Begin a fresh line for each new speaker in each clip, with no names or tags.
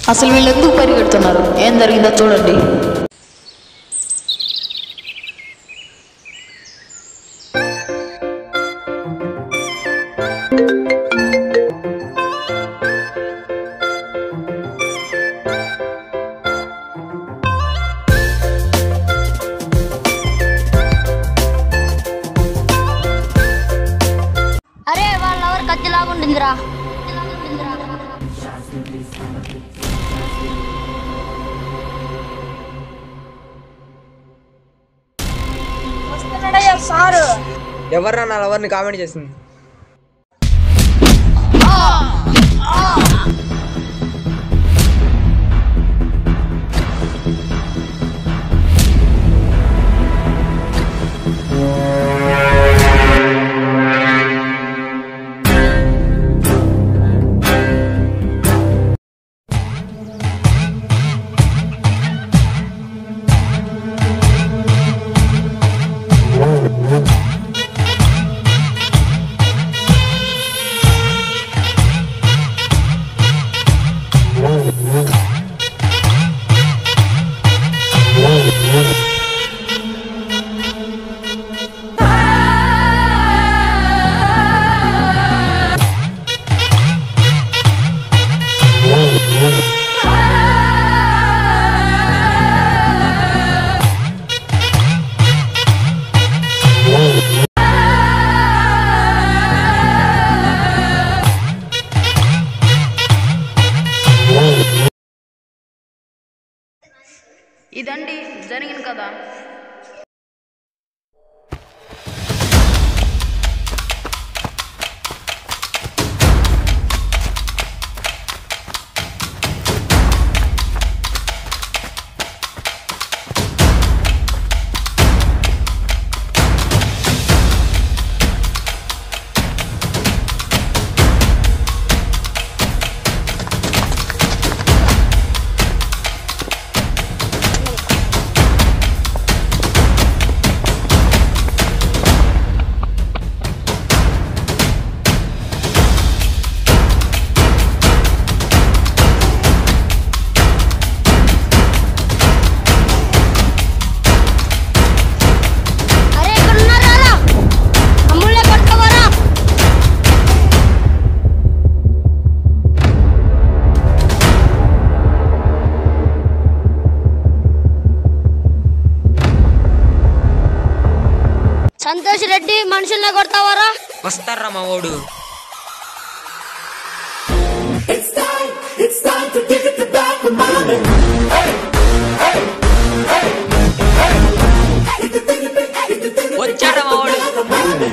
అసలు వీళ్ళు ఎందుకు పరిగెడుతున్నారు ఏం జరిగిందో చూడండి
అరే వాళ్ళ ఎవరు కత్తి లాగుంటుందిరా
ఎవర్రా నా లవర్ని కామెంట్ చేసింది
ఇదండి జరిగిన కదా
అరే ఇక్కడ ఉన్నారా అమ్ముళ్ళే కొట్టుకోవరా సంతోష్ రెడ్డి మనుషుల్ని కొడతావారా
వస్తారా మా వాడు వచ్చాడా మా వాడు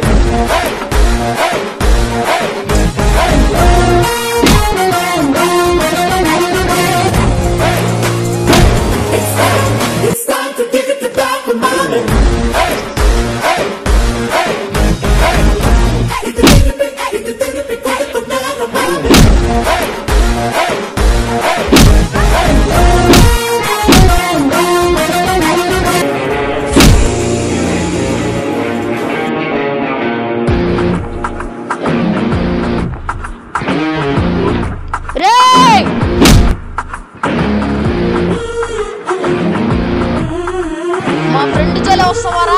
రే
మా ఫ్రెండ్ జోలే వస్తావారా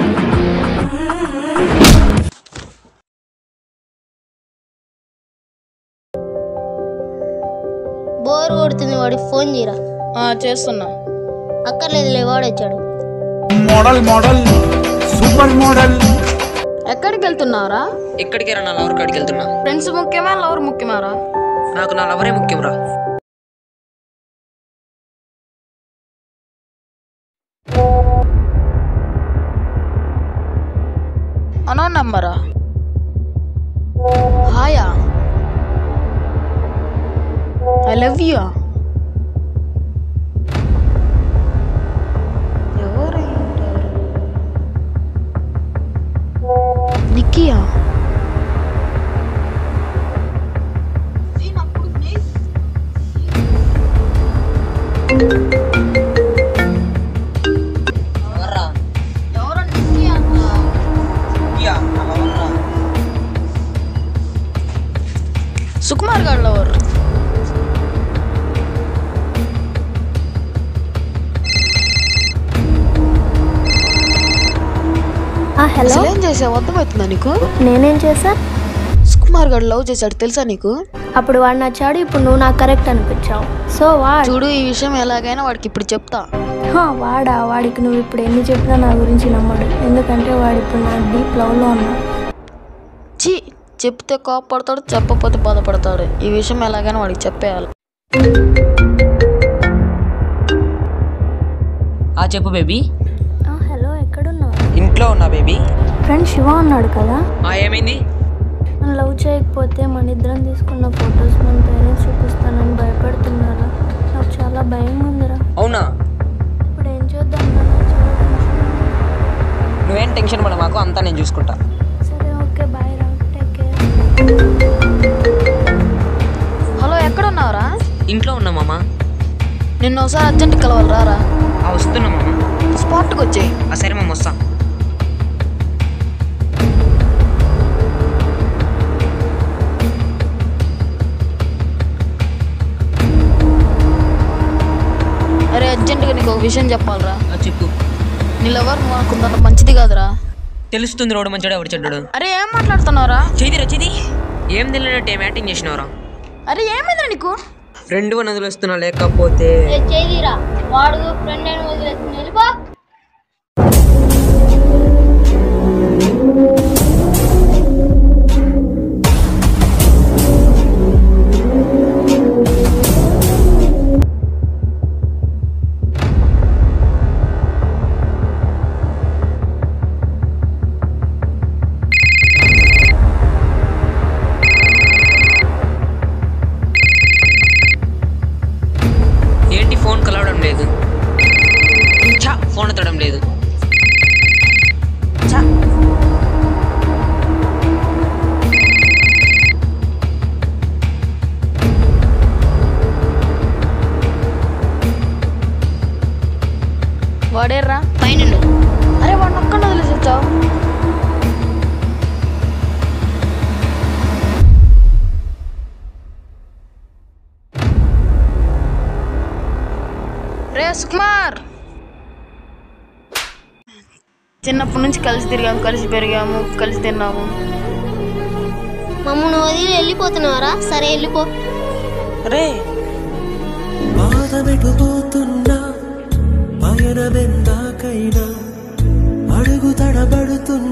బోర్ కొడుతుంది వాడికి ఫోన్ చేయరా
ఆ, చేస్తున్నా
అక్కర్లేదులే వాడు వచ్చాడు
मॉडल मॉडल सुपर मॉडल
ఎక్కడికి వెళ్తున్నారా
ఇక్కడికి రా నా లవర్ కాడికి వెళ్తున్నా
ఫ్రెండ్స్ ముఖ్యమా లవర్ ముఖ్యమారా
నాకు నా లవరే ముఖ్యం రా
అనో నంబరా హాయా ఐ లవ్ యూ ఎవరు నిక్కియా
ఎవర్రా
ఎవరో నిక్కి అంట
ఇయ్యా, నా లవర్ రా.
సుకుమార్ గారు లవర్
హలో
అసలు ఏం చేసావు అర్థమవుతుందా నీకు
నేనేం చేశా
సుకుమార్ గారు లవ్ చేశాడు తెలుసా నీకు
అప్పుడు వాడు నచ్చాడు ఇప్పుడు నువ్వు నాకు కరెక్ట్ అనిపించావు సో వాడు
చూడు ఈ విషయం ఎలాగైనా వాడికి ఇప్పుడు చెప్తా
హా, వాడా వాడికి నువ్వు ఇప్పుడు ఎన్ని చెప్పినా నా గురించి నమ్మడు ఎందుకంటే వాడు ఇప్పుడు నా డీప్ లవ్లో ఉన్నాడు
చి చెప్తే కోపడతాడు చెప్పకపోతే బాధపడతాడు ఈ విషయం ఎలాగైనా వాడికి చెప్పేయాలి
ఆ చెప్పు బేబీ
ఆ, హలో ఎక్కడున్నావు
ఇంట్లో ఉన్నా బేబీ
ఫ్రెండ్ శివ ఉన్నాడు కదా
ఆ ఏమైంది
నన్ను లవ్ చేయకపోతే మన ఇద్దరం తీసుకున్న ఫొటోస్ మన పేరెంట్స్ చూపిస్తానని భయపడుతున్నారా నాకు చాలా భయం ఉందిరా
అవునా
ఇప్పుడు ఏం చేద్దాం రా? నాకు చాలా టెన్షన్ ఉంది.
నువ్వేం టెన్షన్ పడ మాకు అంతా నేను చూసుకుంటా
సరే ఓకే బాయ్ రా టేక్ కేర్
హలో ఎక్కడ ఉన్నావురా
ఇంట్లో ఉన్నా మామ
నిన్న ఒకసారి అర్జెంట్ కలవాలి రారా
ఆ వస్తున్నా మామ
స్పాట్కి వచ్చేయి
ఆ సరే మామ వస్తా
అరే అర్జెంటుగా నీకు ఒక విషయం చెప్పాలరా
ఆ చెప్పు
నీ లవర్ నువ్వు అనుకున్నంత మంచిది కాదురా
తెలుస్తుంది రోడ్డు మంచాడు ఎవడు చెడ్డాడు
అరే ఏం మాట్లాడుతున్నావురా
చేదిరా చేది ఏం తెలియనట్టు ఏం యాక్టింగ్ చేసినవరా
అరే ఏమైందిరా నీకు
ఫ్రెండ్ అని వదిలేస్తున్నా లేకపోతే
చేదిరా వాడు ఫ్రెండ్ అని వదిలేసి వెళ్ళిపో
ఏంటి ఫోన్ కలవడం లేదు ఛా ఫోన్ ఎత్తడం లేదు ఛా.
వాడేర్రా
పైన
అరే వాడిని ఒక్కడ వదిలేసి వచ్చావు రే సుకుమార్ చిన్నప్పటి నుంచి కలిసి తిరిగాము కలిసి పెరిగాము కలిసి తిన్నాము
మమ్మల్ని వదిలి వెళ్ళిపోతున్నావరా సరే వెళ్ళిపో
రే
బాధపెట్టుపోతున్నా పయనమెందాకైనా అడుగు తడబడుతున్నా